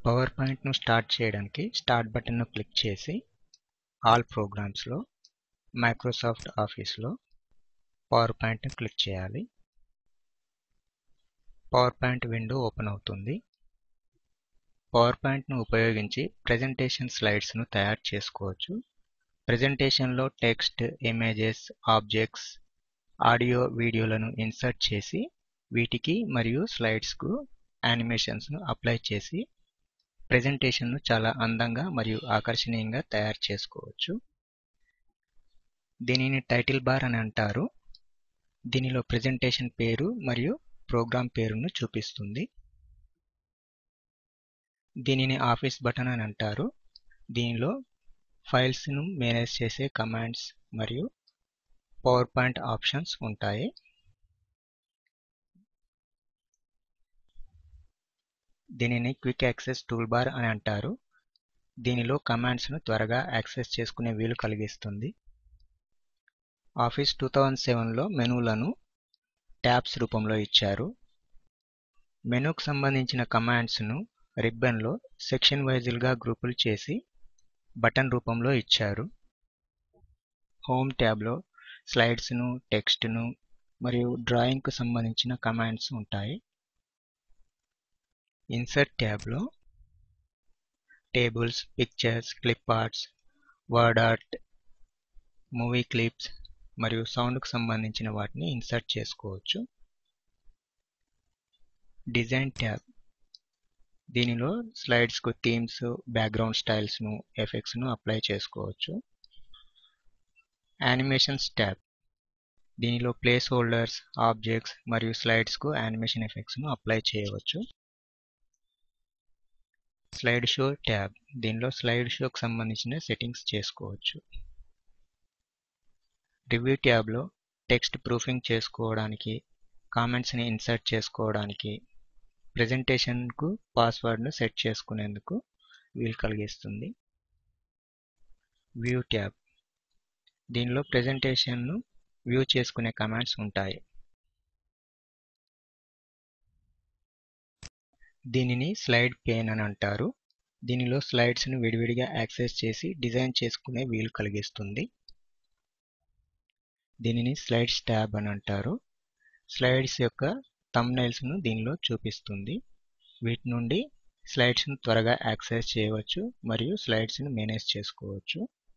power పాయింట్ను start చేయడానికి start బటన్ను క్లిక్ చేసి ఆల్ ప్రోగ్రామ్స్లో మైక్రోసాఫ్ట్ ఆఫీస్లో పవర్ పాయింట్ను క్లిక్ చేయాలి పవర్ పాయింట్ విండో ఓపెన్ అవుతుంది పవర్ పాయింట్ను ఉపయోగించి ప్రెజెంటేషన్ స్లైడ్స్ను తయారు చేసుకోవచ్చు ప్రెజెంటేషన్లో టెక్స్ట్ ఇమేజెస్ ఆబ్జెక్ట్స్ ఆడియో వీడియోలను ఇన్సర్ట్ చేసి వీటికి మరియు స్లైడ్స్కు యానిమేషన్స్ను అప్లై చేసి ప్రెజెంటేషన్ను చాలా అందంగా మరియు ఆకర్షణీయంగా తయారు చేసుకోవచ్చు దీనిని టైటిల్ బార్ అని అంటారు దీనిలో ప్రెజెంటేషన్ పేరు మరియు ప్రోగ్రామ్ పేరును చూపిస్తుంది దీనిని ఆఫీస్ బటన్ అని అంటారు దీనిలో ఫైల్స్ను మేనేజ్ చేసే కమాండ్స్ మరియు పవర్ పాయింట్ ఆప్షన్స్ ఉంటాయి దీనిని క్విక్ యాక్సెస్ టూల్ బార్ అని అంటారు దీనిలో కమాండ్స్ను త్వరగా యాక్సెస్ చేసుకునే వీలు కలిగిస్తుంది ఆఫీస్ టూ థౌజండ్ సెవెన్లో మెనూలను ట్యాబ్స్ రూపంలో ఇచ్చారు మెనూకు సంబంధించిన కమాండ్స్ను రిబ్బన్లో సెక్షన్ వైజులుగా గ్రూపులు చేసి బటన్ రూపంలో ఇచ్చారు హోమ్ ట్యాబ్లో స్లైడ్స్ను టెక్స్ట్ను మరియు డ్రాయింగ్కు సంబంధించిన కమాండ్స్ ఉంటాయి ఇన్సర్ట్ ట్యాబ్లో tables pictures clip arts word art movie clips మరియు సౌండ్కు సంబంధించిన వాటిని ఇన్సర్ట్ చేసుకోవచ్చు డిజైన్ ట్యాబ్ దీనిలో స్లైడ్స్కు థీమ్స్ బ్యాక్గ్రౌండ్ స్టైల్స్ను ఎఫెక్ట్స్ను అప్లై చేసుకోవచ్చు యానిమేషన్స్ ట్యాబ్ దీనిలో ప్లేస్ హోల్డర్స్ ఆబ్జెక్ట్స్ మరియు స్లైడ్స్కు యానిమేషన్ ఎఫెక్ట్స్ను అప్లై చేయవచ్చు స్లైడ్ షో ట్యాబ్ దీనిలో స్లైడ్ షోకి సంబంధించిన సెట్టింగ్స్ చేసుకోవచ్చు రివ్యూ ట్యాబ్లో టెక్స్ట్ ప్రూఫింగ్ చేసుకోవడానికి కామెంట్స్ని ఇన్సర్ట్ చేసుకోవడానికి ప్రెజెంటేషన్కు పాస్వర్డ్ను సెట్ చేసుకునేందుకు వీలు కలిగిస్తుంది వ్యూ ట్యాబ్ దీనిలో ప్రెజెంటేషన్ను వ్యూ చేసుకునే కమాండ్స్ ఉంటాయి దీనిని స్లైడ్ పేన్ అని అంటారు దీనిలో స్లైడ్స్ను విడివిడిగా యాక్సెస్ చేసి డిజైన్ చేసుకునే వీలు కలిగిస్తుంది దీనిని స్లైడ్స్ ట్యాబ్ అని అంటారు స్లైడ్స్ యొక్క థంబ్నైల్స్ను దీనిలో చూపిస్తుంది వీటి నుండి స్లైడ్స్ను త్వరగా యాక్సెస్ చేయవచ్చు మరియు స్లైడ్స్ను మేనేజ్ చేసుకోవచ్చు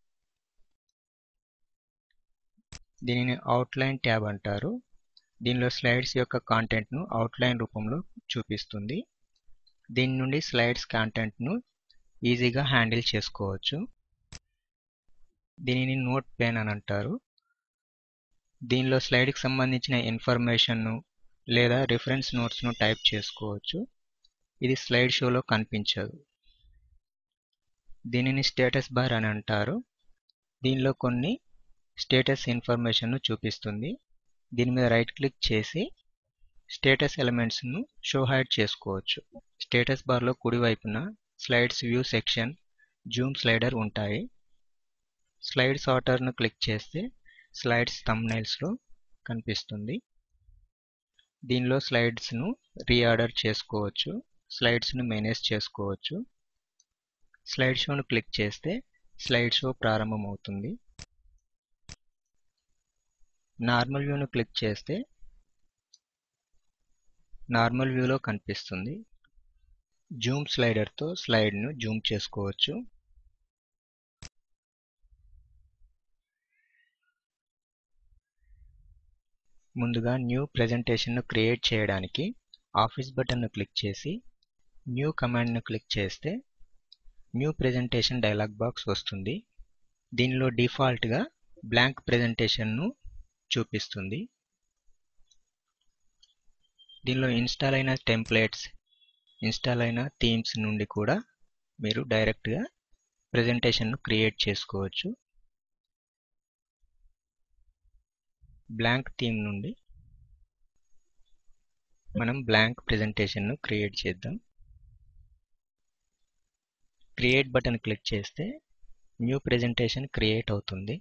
దీనిని అవుట్లైన్ ట్యాబ్ అంటారు దీనిలో స్లైడ్స్ యొక్క కాంటెంట్ను అవుట్లైన్ రూపంలో చూపిస్తుంది దీని నుండి స్లైడ్స్ కాంటెంట్ను ఈజీగా హ్యాండిల్ చేసుకోవచ్చు దీనిని నోట్ పెన్ అని అంటారు దీనిలో స్లైడ్కి సంబంధించిన ఇన్ఫర్మేషన్ను లేదా రిఫరెన్స్ నోట్స్ను టైప్ చేసుకోవచ్చు ఇది స్లైడ్ షోలో కనిపించదు దీనిని స్టేటస్ బార్ అని అంటారు దీనిలో కొన్ని స్టేటస్ ఇన్ఫర్మేషన్ను చూపిస్తుంది దీని మీద రైట్ క్లిక్ చేసి స్టేటస్ ఎలిమెంట్స్ను షో హైడ్ చేసుకోవచ్చు స్టేటస్ బార్లో కుడివైపున slides view section zoom slider ఉంటాయి స్లైడ్ సార్టర్ను క్లిక్ చేస్తే స్లైడ్స్ థంబ్నైల్స్లో కనిపిస్తుంది దీనిలో స్లైడ్స్ను రీఆర్డర్ చేసుకోవచ్చు స్లైడ్స్ను మేనేజ్ చేసుకోవచ్చు స్లైడ్ షోను క్లిక్ చేస్తే స్లైడ్ షో ప్రారంభమవుతుంది నార్మల్ వ్యూను క్లిక్ చేస్తే నార్మల్ వ్యూలో కనిపిస్తుంది జూమ్ స్లైడర్తో స్లైడ్ను జూమ్ చేసుకోవచ్చు ముందుగా న్యూ ప్రెజెంటేషన్ను క్రియేట్ చేయడానికి ఆఫీస్ బటన్ను క్లిక్ చేసి న్యూ కమాండ్ను క్లిక్ చేస్తే న్యూ ప్రెజెంటేషన్ డైలాగ్ బాక్స్ వస్తుంది దీనిలో డిఫాల్ట్గా బ్లాంక్ ప్రెజెంటేషన్ను చూపిస్తుంది దీనిలో ఇన్స్టాల్ అయిన టెంప్లెట్స్ ఇన్స్టాల్ అయిన థీమ్స్ నుండి కూడా మీరు డైరెక్ట్గా ప్రెజెంటేషన్ను క్రియేట్ చేసుకోవచ్చు బ్లాంక్ థీమ్ నుండి మనం బ్లాంక్ ప్రెజెంటేషన్ను క్రియేట్ చేద్దాం క్రియేట్ బటన్ క్లిక్ చేస్తే న్యూ ప్రెజెంటేషన్ క్రియేట్ అవుతుంది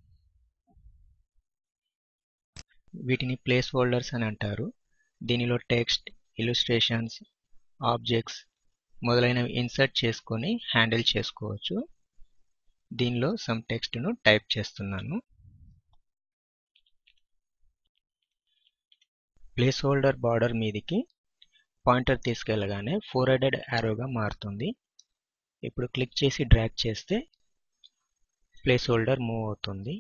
వీటిని ప్లేస్ హోల్డర్స్ అని అంటారు దీనిలో టెక్స్ట్ ఇల్లుస్ట్రేషన్స్ ఆబ్జెక్ట్స్ మొదలైనవి ఇన్సర్ట్ చేసుకొని హ్యాండిల్ చేసుకోవచ్చు దీనిలో సమ్ టెక్స్ట్ను టైప్ చేస్తున్నాను ప్లేస్ హోల్డర్ బార్డర్ మీదికి పాయింటర్ తీసుకెళ్ళగానే ఫోర్ హెడెడ్ యారోగా మారుతుంది ఇప్పుడు క్లిక్ చేసి డ్రాగ్ చేస్తే ప్లేస్ హోల్డర్ మూవ్ అవుతుంది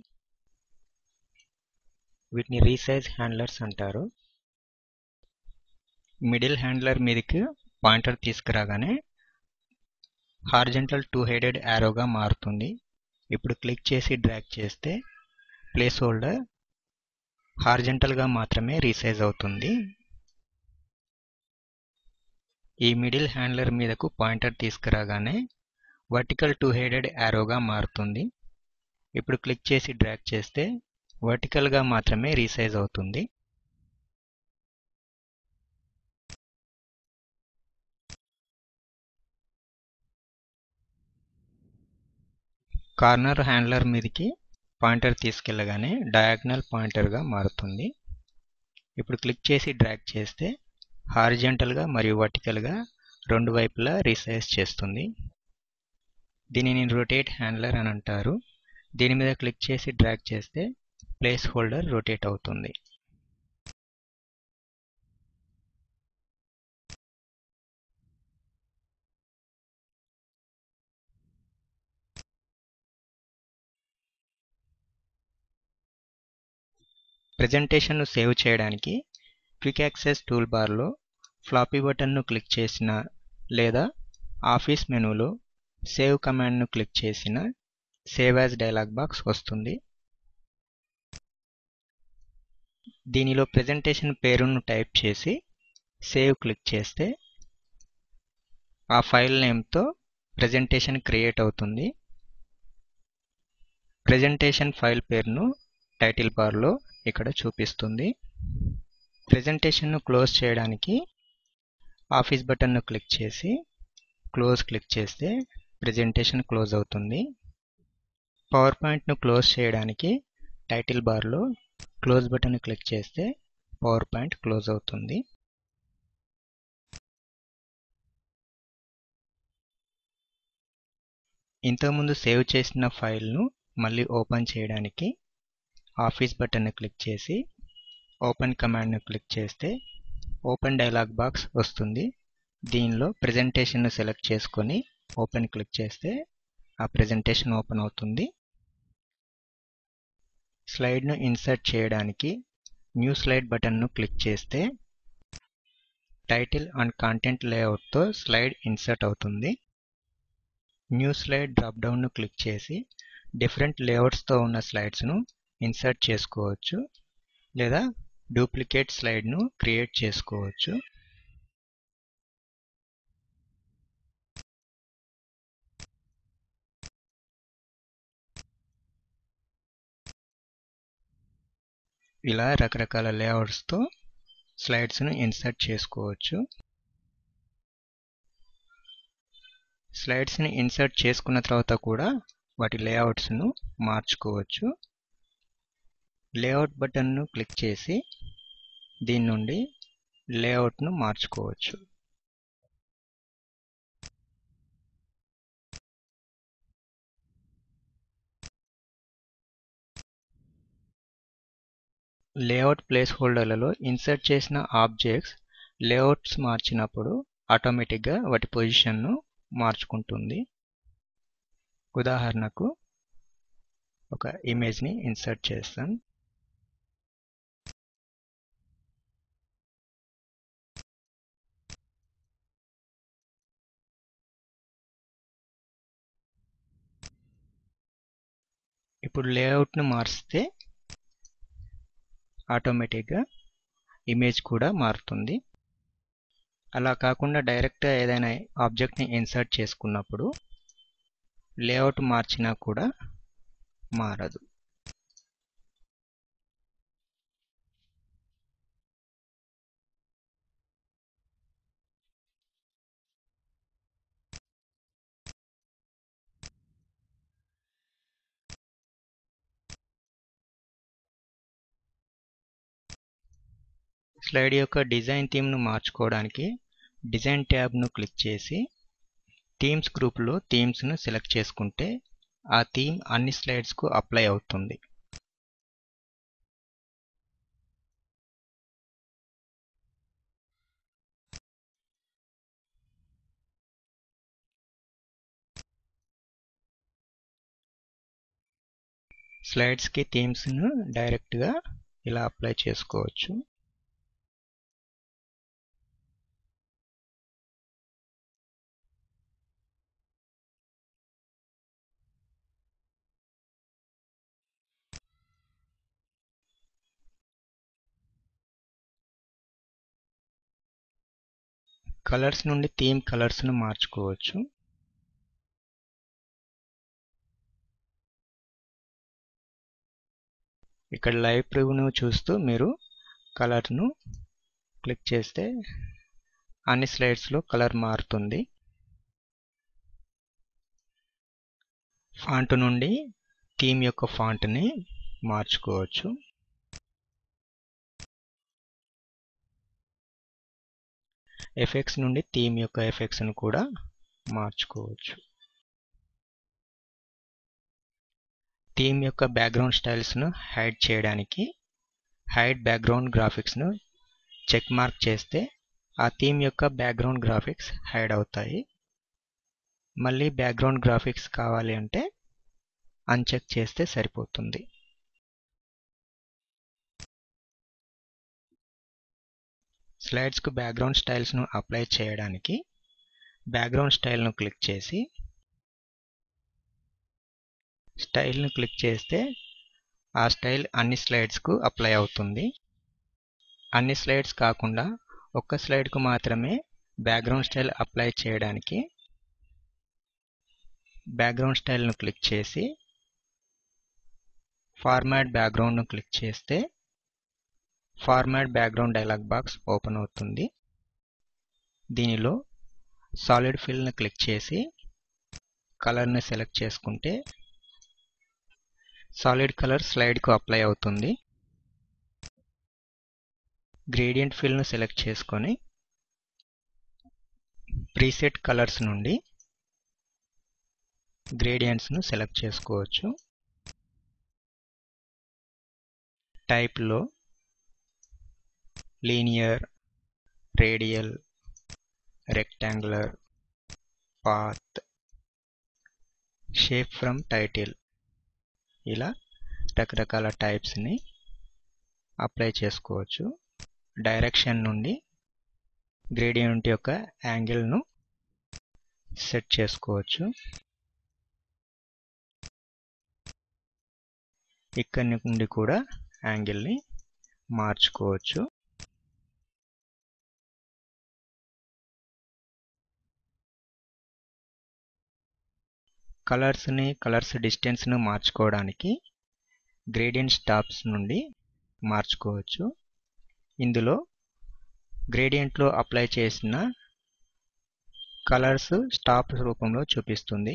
వీటిని రీసైజ్ హ్యాండ్లర్స్ అంటారు మిడిల్ హ్యాండ్లర్ మీదకి పాయింటర్ తీసుకురాగానే హార్జెంటల్ టూ హెడెడ్ యారోగా మారుతుంది ఇప్పుడు క్లిక్ చేసి డ్రాగ్ చేస్తే ప్లేస్ హోల్డర్ హార్జెంటల్గా మాత్రమే రీసైజ్ అవుతుంది ఈ మిడిల్ హ్యాండ్లర్ మీదకు పాయింటర్ తీసుకురాగానే వర్టికల్ టూ హెడెడ్ యారోగా మారుతుంది ఇప్పుడు క్లిక్ చేసి డ్రాగ్ చేస్తే వర్టికల్గా మాత్రమే రీసైజ్ అవుతుంది కార్నర్ హ్యాండ్లర్ మీదకి పాయింటర్ తీసుకెళ్ళగానే డయాగ్నల్ పాయింటర్గా మారుతుంది ఇప్పుడు క్లిక్ చేసి డ్రాగ్ చేస్తే హారిజెంటల్గా మరియు వర్టికల్గా రెండు వైపులా రీసైజ్ చేస్తుంది దీనిని రొటేట్ హ్యాండ్లర్ అని అంటారు దీని మీద క్లిక్ చేసి డ్రాగ్ చేస్తే ప్లేస్ హోల్డర్ రొటేట్ అవుతుంది ప్రెజెంటేషన్ను సేవ్ చేయడానికి క్విక్ యాక్సెస్ టూల్ బార్లో ఫ్లాపీ బటన్ను క్లిక్ చేసిన లేదా ఆఫీస్ మెనూలో సేవ్ కమాండ్ను క్లిక్ చేసిన సేవ్ యాజ్ డైలాగ్ బాక్స్ వస్తుంది దీనిలో ప్రెజెంటేషన్ పేరును టైప్ చేసి సేవ్ క్లిక్ చేస్తే ఆ ఫైల్ నేమ్తో ప్రెజెంటేషన్ క్రియేట్ అవుతుంది ప్రెజెంటేషన్ ఫైల్ పేరును టైటిల్ బార్లో ఇక్కడ చూపిస్తుంది ప్రెజెంటేషన్ను క్లోజ్ చేయడానికి ఆఫీస్ బటన్ను క్లిక్ చేసి క్లోజ్ క్లిక్ చేస్తే ప్రెజెంటేషన్ క్లోజ్ అవుతుంది పవర్ పాయింట్ను క్లోజ్ చేయడానికి టైటిల్ బార్లో క్లోజ్ బటన్ క్లిక్ చేస్తే పవర్ పాయింట్ క్లోజ్ అవుతుంది ఇంతకుముందు సేవ్ చేసిన ఫైల్ను మళ్ళీ ఓపెన్ చేయడానికి ఆఫీస్ బటన్ను క్లిక్ చేసి ఓపెన్ కమాండ్ను క్లిక్ చేస్తే ఓపెన్ డైలాగ్ బాక్స్ వస్తుంది దీనిలో ప్రెజెంటేషన్ను సెలెక్ట్ చేసుకొని ఓపెన్ క్లిక్ చేస్తే ఆ ప్రెజెంటేషన్ ఓపెన్ అవుతుంది స్లైడ్ను ఇన్సర్ట్ చేయడానికి న్యూ స్లైడ్ బటన్ను క్లిక్ చేస్తే టైటిల్ అండ్ కంటెంట్ లేఅవుట్తో స్లైడ్ ఇన్సర్ట్ అవుతుంది న్యూ స్లైడ్ డ్రాప్ డౌన్ను క్లిక్ చేసి డిఫరెంట్ లేఅవుట్స్తో ఉన్న స్లైడ్స్ను ఇన్సర్ట్ చేసుకోవచ్చు లేదా డూప్లికేట్ స్లైడ్ను క్రియేట్ చేసుకోవచ్చు ఇలా రకరకాల లేఅవుట్స్తో స్లైడ్స్ను ఇన్సర్ట్ చేసుకోవచ్చు స్లైడ్స్ని ఇన్సర్ట్ చేసుకున్న తర్వాత కూడా వాటి లేఅవుట్స్ను మార్చుకోవచ్చు లేఅవుట్ బటన్ను క్లిక్ చేసి దీని నుండి లేఅవుట్ను మార్చుకోవచ్చు లేఅవుట్ ప్లేస్ హోల్డర్లలో ఇన్సర్ట్ చేసిన ఆబ్జెక్ట్స్ లేఅవుట్స్ మార్చినప్పుడు ఆటోమేటిక్గా వాటి పొజిషన్ను మార్చుకుంటుంది ఉదాహరణకు ఒక ఇమేజ్ని ఇన్సర్ట్ చేస్తాను ఇప్పుడు లేఅవుట్ను మార్చితే ఆటోమేటిక్గా ఇమేజ్ కూడా మారుతుంది అలా కాకుండా డైరెక్ట్గా ఏదైనా ఆబ్జెక్ట్ని ఇన్సర్ట్ చేసుకున్నప్పుడు లేఅవుట్ మార్చినా కూడా మారదు స్లైడ్ యొక్క డిజైన్ థీమ్ను మార్చుకోవడానికి డిజైన్ ట్యాబ్ను క్లిక్ చేసి థీమ్స్ గ్రూప్లో థీమ్స్ను సెలెక్ట్ చేసుకుంటే ఆ థీమ్ అన్ని స్లైడ్స్కు అప్లై అవుతుంది స్లైడ్స్కి థీమ్స్ను డైరెక్ట్గా ఇలా అప్లై చేసుకోవచ్చు కలర్స్ నుండి థీమ్ కలర్స్ను మార్చుకోవచ్చు ఇక్కడ లైవ్ ప్రివ్యూను చూస్తూ మీరు కలర్ను క్లిక్ చేస్తే అన్ని స్లైడ్స్లో కలర్ మారుతుంది ఫాంట్ నుండి థీమ్ యొక్క ఫాంట్ని మార్చుకోవచ్చు ఎఫెక్ట్స్ నుండి థీమ్ యొక్క ఎఫెక్ట్స్ను కూడా మార్చుకోవచ్చు థీమ్ యొక్క బ్యాక్గ్రౌండ్ స్టైల్స్ను హైడ్ చేయడానికి హైడ్ బ్యాక్గ్రౌండ్ గ్రాఫిక్స్ను చెక్ మార్క్ చేస్తే ఆ థీమ్ యొక్క బ్యాక్గ్రౌండ్ గ్రాఫిక్స్ హైడ్ అవుతాయి మళ్ళీ బ్యాక్గ్రౌండ్ గ్రాఫిక్స్ కావాలి అంటే అన్చెక్ చేస్తే సరిపోతుంది స్లైడ్స్కు బ్యాక్గ్రౌండ్ స్టైల్స్ను అప్లై చేయడానికి బ్యాక్గ్రౌండ్ స్టైల్ను క్లిక్ చేసి స్టైల్ను క్లిక్ చేస్తే ఆ స్టైల్ అన్ని స్లైడ్స్కు అప్లై అవుతుంది అన్ని స్లైడ్స్ కాకుండా ఒక్క స్లైడ్కు మాత్రమే బ్యాక్గ్రౌండ్ స్టైల్ అప్లై చేయడానికి బ్యాక్గ్రౌండ్ స్టైల్ను క్లిక్ చేసి ఫార్మాట్ బ్యాక్గ్రౌండ్ను క్లిక్ చేస్తే format background dialog box open అవుతుంది దీనిలో సాలిడ్ ఫిల్ని క్లిక్ చేసి కలర్ని సెలెక్ట్ చేసుకుంటే సాలిడ్ కలర్ స్లైడ్కు అప్లై అవుతుంది గ్రేడియంట్ ఫిల్ను సెలెక్ట్ చేసుకొని ప్రీసెట్ కలర్స్ నుండి గ్రేడియంట్స్ను సెలెక్ట్ చేసుకోవచ్చు టైప్లో linear radial rectangular path shape from title ఇలా రకరకాల టైప్స్ని అప్లై చేసుకోవచ్చు డైరెక్షన్ నుండి గ్రేడియంట్ యొక్క యాంగిల్ను సెట్ చేసుకోవచ్చు ఇక్కడి నుండి కూడా యాంగిల్ని మార్చుకోవచ్చు కలర్స్ని కలర్స్ డిస్టెన్స్ను మార్చుకోవడానికి గ్రేడియంట్ స్టాప్స్ నుండి మార్చుకోవచ్చు ఇందులో గ్రేడియంట్లో అప్లై చేసిన కలర్స్ స్టాప్ రూపంలో చూపిస్తుంది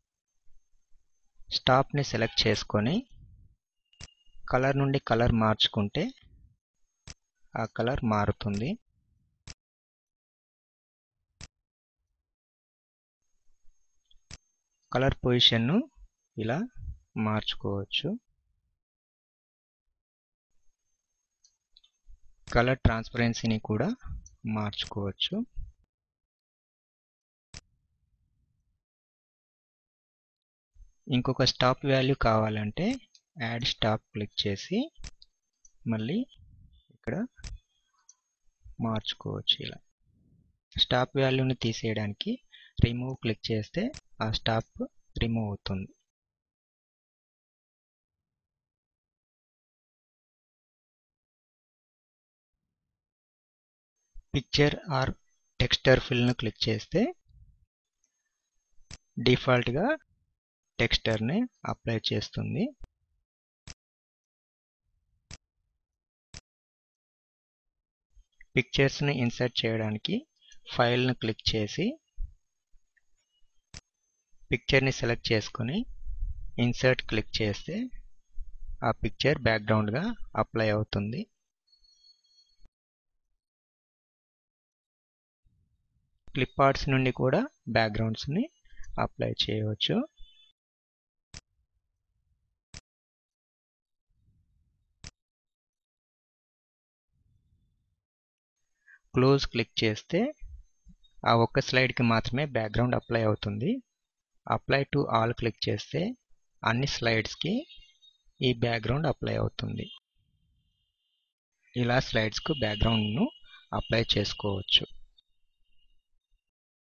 స్టాప్ని సెలెక్ట్ చేసుకొని కలర్ నుండి కలర్ మార్చుకుంటే ఆ కలర్ మారుతుంది కలర్ పొజిషన్ను ఇలా మార్చుకోవచ్చు కలర్ ట్రాన్స్పరెన్సీని కూడా మార్చుకోవచ్చు ఇంకొక స్టాప్ వాల్యూ కావాలంటే యాడ్ స్టాప్ క్లిక్ చేసి మళ్ళీ ఇక్కడ మార్చుకోవచ్చు ఇలా స్టాప్ వాల్యూని తీసేయడానికి రిమూవ్ క్లిక్ చేస్తే ఆ స్టాప్ రిమూవ్ అవుతుంది పిక్చర్ ఆర్ టెక్స్చర్ ఫిల్ను క్లిక్ చేస్తే డిఫాల్ట్గా టెక్స్చర్ని అప్లై చేస్తుంది పిక్చర్స్ని ఇన్సర్ట్ చేయడానికి ఫైల్ను క్లిక్ చేసి పిక్చర్ని సెలెక్ట్ చేసుకొని ఇన్సర్ట్ క్లిక్ చేస్తే ఆ పిక్చర్ బ్యాక్గ్రౌండ్గా అప్లై అవుతుంది క్లిప్ ఆర్ట్స్ నుండి కూడా బ్యాక్గ్రౌండ్స్ని అప్లై చేయవచ్చు క్లోజ్ క్లిక్ చేస్తే ఆ ఒక్క స్లైడ్కి మాత్రమే బ్యాక్గ్రౌండ్ అప్లై అవుతుంది అప్లై టు ఆల్ క్లిక్ చేస్తే అన్ని స్లైడ్స్కి ఈ బ్యాక్గ్రౌండ్ అప్లై అవుతుంది ఇలా స్లైడ్స్కు బ్యాక్గ్రౌండ్ను అప్లై చేసుకోవచ్చు